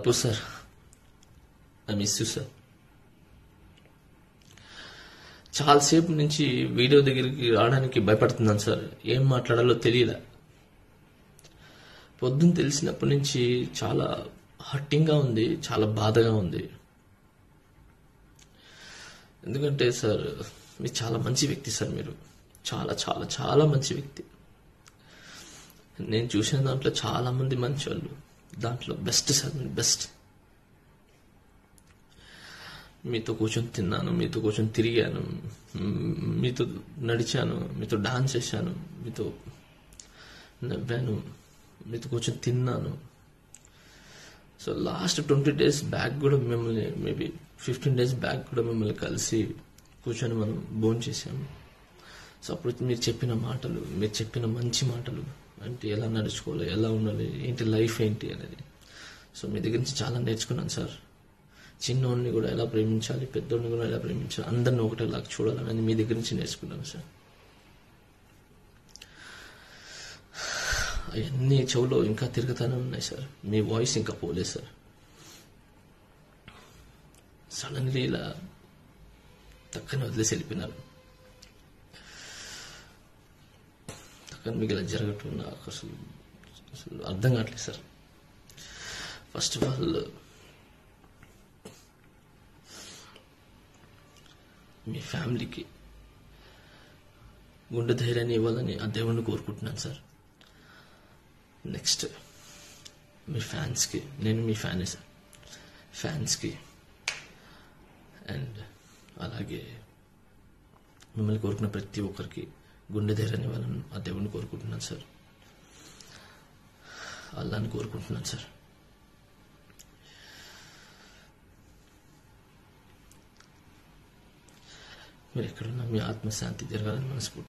తప్పు sir I miss you sir చాలాసేపు నుంచి వీడియో దగ్గరికి రావడానికి భయపడుతున్నాను సార్ ఏం మాట్లాడాలో తెలియలే పొద్దున్న తెలిసినప్పటి నుంచి చాలా హట్టింగ్గా ఉంది చాలా బాధగా ఉంది ఎందుకంటే సార్ మీరు చాలా మంచి వ్యక్తి సార్ మీరు చాలా చాలా చాలా మంచి వ్యక్తి నేను చూసిన దాంట్లో చాలా మంది మంచి వాళ్ళు దాంట్లో బెస్ట్ సార్ మీరు బెస్ట్ మీతో కూర్చొని తిన్నాను మీతో కూర్చొని తిరిగాను మ్, మీతో నడిచాను మీతో డాన్స్ చేశాను మీతో నవ్వాను మీతో కూర్చొని తిన్నాను so last twenty days back కూడా మిమ్మల్ని మేబీ ఫిఫ్టీన్ డేస్ బ్యాక్ కూడా మిమ్మల్ని కలిసి కూర్చొని మనం భోజనం చేసాము సో అప్పుడు మీరు చెప్పిన మాటలు మీరు చెప్పిన మంచి మాటలు అంటే ఎలా నడుచుకోవాలి ఎలా ఉండాలి ఏంటి లైఫ్ ఏంటి అనేది సో మీ దగ్గర నుంచి చాలా నేర్చుకున్నాను సార్ చిన్నోడిని కూడా ఎలా ప్రేమించాలి పెద్దోడిని కూడా ఎలా ప్రేమించాలి అందరిని ఒకటేలాగా చూడాలనేది మీ దగ్గర నుంచి నేర్చుకున్నాను సార్ అవన్నీ చెవులో ఇంకా తిరుగుతూనే ఉన్నాయి సార్ మీ వాయిస్ ఇంకా పోలేదు సార్ సడన్లీ ఇలా తక్కని వదిలేసి వెళ్ళిపోయినారు తక్కని మీకు ఇలా జరగటం నాకు అసలు అసలు అర్థం కావట్లేదు సార్ ఫస్ట్ ఆఫ్ ఆల్ మీ ఫ్యామిలీకి గుండె ధైర్యాన్ని ఇవ్వాలని ఆ దేవుణ్ణి కోరుకుంటున్నాను సార్ నెక్స్ట్ మీ ఫ్యాన్స్కి నేను మీ ఫ్యానే సార్ ఫ్యాన్స్కి అండ్ అలాగే మిమ్మల్ని కోరుకున్న ప్రతి ఒక్కరికి గుండె ధైర్యాన్ని ఇవ్వాలని ఆ దేవుణ్ణి కోరుకుంటున్నాను సార్ అల్లాని కోరుకుంటున్నాను సార్ మీరు ఎక్కడున్నా మీ ఆత్మశాంతి జరగాలని మనస్ఫూర్తి